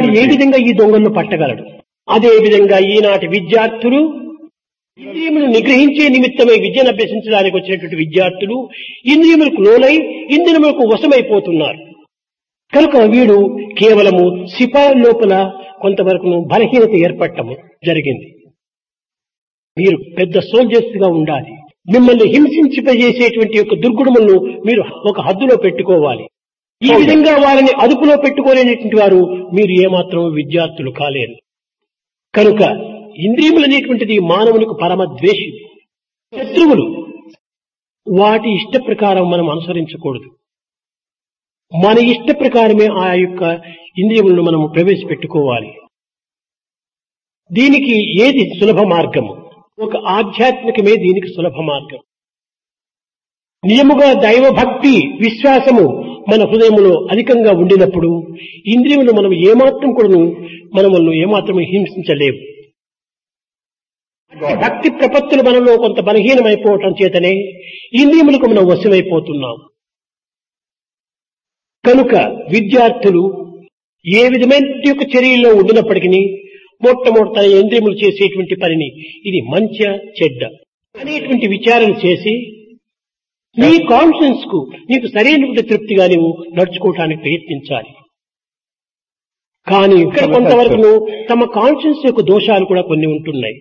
ఏ విధంగా ఈ దొంగలను పట్టగలడు అదే విధంగా ఈనాటి విద్యార్థులు ఇంద్రియములను నిగ్రహించే నిమిత్తమై విద్యను అభ్యసించడానికి వచ్చినటువంటి విద్యార్థులు ఇంద్రియములకు లోనై ఇంద్రియములకు వశమైపోతున్నారు కనుక వీడు కేవలము సిపాయి లోపల కొంతవరకు బలహీనత ఏర్పడటము జరిగింది మీరు పెద్ద సోల్జర్స్ గా ఉండాలి మిమ్మల్ని హింసించిపజేసేటువంటి యొక్క దుర్గుణములను మీరు ఒక హద్దులో పెట్టుకోవాలి ఈ విధంగా వారిని అదుపులో పెట్టుకోలేనటువంటి వారు మీరు ఏమాత్రం విద్యార్థులు కాలేరు కనుక ఇంద్రియములు అనేటువంటిది మానవునికి పరమ ద్వేషి శత్రువులు వాటి ఇష్ట ప్రకారం మనం అనుసరించకూడదు మన ఇష్ట ప్రకారమే ఆ యొక్క ఇంద్రియములను మనం ప్రవేశపెట్టుకోవాలి దీనికి ఏది సులభ మార్గము ఒక ఆధ్యాత్మికమే దీనికి సులభ మార్గం నియముగా దైవభక్తి విశ్వాసము మన హృదయములో అధికంగా ఉండినప్పుడు ఇంద్రియములు మనం ఏమాత్రం కూడా మనములను ఏమాత్రం హింసించలేవు భక్తి ప్రపత్తులు మనలో కొంత బలహీనమైపోవటం చేతనే ఇంద్రియములకు మనం వశమైపోతున్నాం కనుక విద్యార్థులు ఏ విధమైన యొక్క చర్యల్లో ఉండినప్పటికీ మొట్టమొదట తన ఇంద్రియములు చేసేటువంటి పనిని ఇది మంచ చెడ్డ అనేటువంటి విచారణ చేసి నీ కాన్షియన్స్ కు నీకు సరైనటువంటి తృప్తిగా నీవు నడుచుకోవటానికి ప్రయత్నించాలి కానీ ఇక్కడ కొంతవరకు తమ కాన్షియన్స్ యొక్క దోషాలు కూడా కొన్ని ఉంటున్నాయి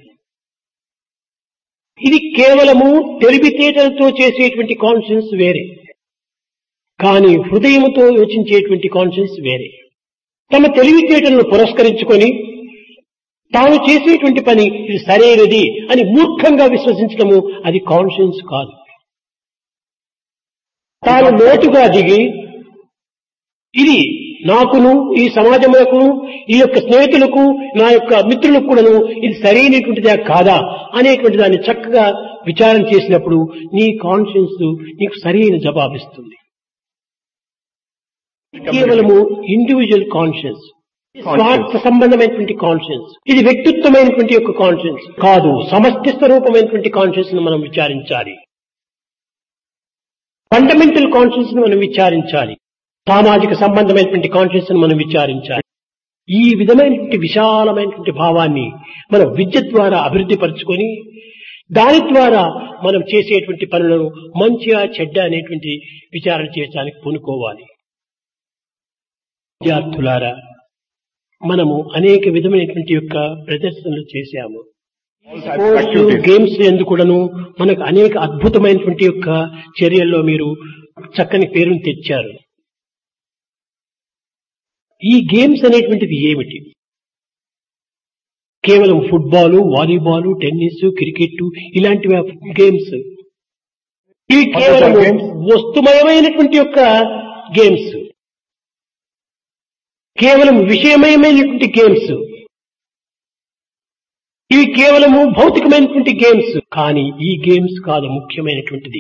ఇది కేవలము తెలివితేటలతో చేసేటువంటి కాన్షియన్స్ వేరే కానీ హృదయముతో యోచించేటువంటి కాన్షియన్స్ వేరే తమ తెలివితేటలను పురస్కరించుకొని తాను చేసేటువంటి పని ఇది సరైనది అని మూర్ఖంగా విశ్వసించడము అది కాన్షియన్స్ కాదు తాను లోతుగా దిగి ఇది నాకును ఈ సమాజములకు ఈ యొక్క స్నేహితులకు నా యొక్క మిత్రులకు కూడాను ఇది సరైనటువంటిదా కాదా అనేటువంటి దాన్ని చక్కగా విచారణ చేసినప్పుడు నీ కాన్షియన్స్ నీకు సరైన జవాబిస్తుంది కేవలము ఇండివిజువల్ కాన్షియన్స్ స్వార్థ సంబంధమైనటువంటి కాన్షియన్స్ ఇది వ్యక్తిత్వమైనటువంటి యొక్క కాన్షియన్స్ కాదు సమష్టి స్వరూపమైనటువంటి కాన్షియన్స్ ను మనం విచారించాలి ఫండమెంటల్ కాన్షియన్స్ ను మనం విచారించాలి సామాజిక సంబంధమైనటువంటి కాన్షియన్స్ ను మనం విచారించాలి ఈ విధమైనటువంటి విశాలమైనటువంటి భావాన్ని మనం విద్య ద్వారా అభివృద్ధి పరుచుకొని దాని ద్వారా మనం చేసేటువంటి పనులను మంచిగా చెడ్డ అనేటువంటి విచారణ చేయడానికి పూనుకోవాలి విద్యార్థులారా మనము అనేక విధమైనటువంటి యొక్క ప్రదర్శనలు చేశాము స్పోర్ట్స్ గేమ్స్ ఎందుకుడను మనకు అనేక అద్భుతమైనటువంటి యొక్క చర్యల్లో మీరు చక్కని పేరును తెచ్చారు ఈ గేమ్స్ అనేటువంటిది ఏమిటి కేవలం ఫుట్బాల్ వాలీబాల్ టెన్నిస్ క్రికెట్ ఇలాంటి గేమ్స్ ఇవి కేవలం వస్తుమయమైనటువంటి యొక్క గేమ్స్ కేవలం విషయమయమైనటువంటి గేమ్స్ ఇవి కేవలము భౌతికమైనటువంటి గేమ్స్ కానీ ఈ గేమ్స్ కాదు ముఖ్యమైనటువంటిది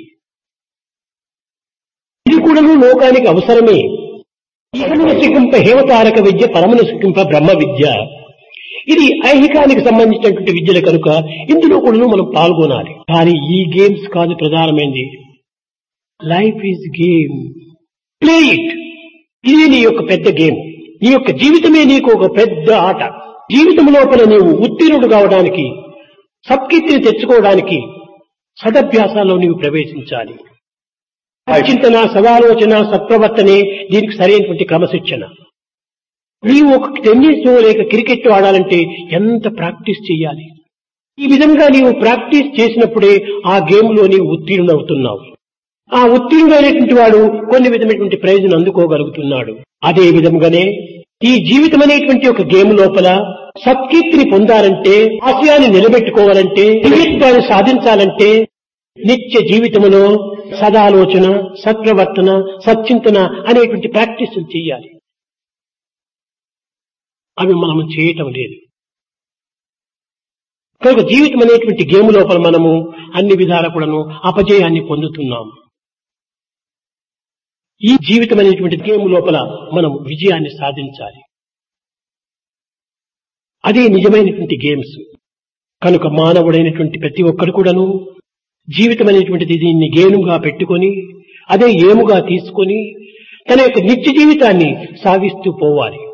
ఇది కూడాను లోకానికి అవసరమే ఇహమును సుఖింప హేమతారక విద్య పరమును సుఖింప బ్రహ్మ విద్య ఇది ఐహికానికి సంబంధించినటువంటి విద్యలు కనుక ఇందులో కూడా మనం పాల్గొనాలి కానీ ఈ గేమ్స్ కాదు ప్రధానమైనది life is game play it ఇది నీ యొక్క పెద్ద గేమ్ నీ యొక్క జీవితమే నీకు ఒక పెద్ద ఆట జీవితం లోపల నీవు ఉత్తీర్ణుడు కావడానికి సత్కీర్తిని తెచ్చుకోవడానికి సదభ్యాసాల్లో నీవు ప్రవేశించాలి చింతన సదాలోచన సత్ప్రవర్తనే దీనికి సరైనటువంటి క్రమశిక్షణ నీవు ఒక టెన్నిస్ లేక క్రికెట్ ఆడాలంటే ఎంత ప్రాక్టీస్ చేయాలి ఈ విధంగా నీవు ప్రాక్టీస్ చేసినప్పుడే ఆ గేమ్ లో నీవు ఉత్తీర్ణుడవుతున్నావు ఆ ఉత్తీర్ణుడైనటువంటి వాడు కొన్ని విధమైనటువంటి ప్రైజును అందుకోగలుగుతున్నాడు అదే విధంగానే ఈ జీవితం అనేటువంటి ఒక గేమ్ లోపల సత్కీర్తిని పొందాలంటే ఆశయాన్ని నిలబెట్టుకోవాలంటే జీవితాన్ని సాధించాలంటే నిత్య జీవితంలో సదాలోచన సత్ప్రవర్తన సచ్చింతన అనేటువంటి ప్రాక్టీసులు చేయాలి అవి మనం చేయటం లేదు కనుక జీవితం అనేటువంటి గేమ్ లోపల మనము అన్ని విధాల కూడాను అపజయాన్ని పొందుతున్నాము ఈ జీవితం అనేటువంటి గేమ్ లోపల మనం విజయాన్ని సాధించాలి అదే నిజమైనటువంటి గేమ్స్ కనుక మానవుడైనటువంటి ప్రతి ఒక్కరు కూడాను జీవితం అనేటువంటిది దీన్ని గేనుగా పెట్టుకొని అదే ఏముగా తీసుకొని తన యొక్క నిత్య జీవితాన్ని సాగిస్తూ పోవాలి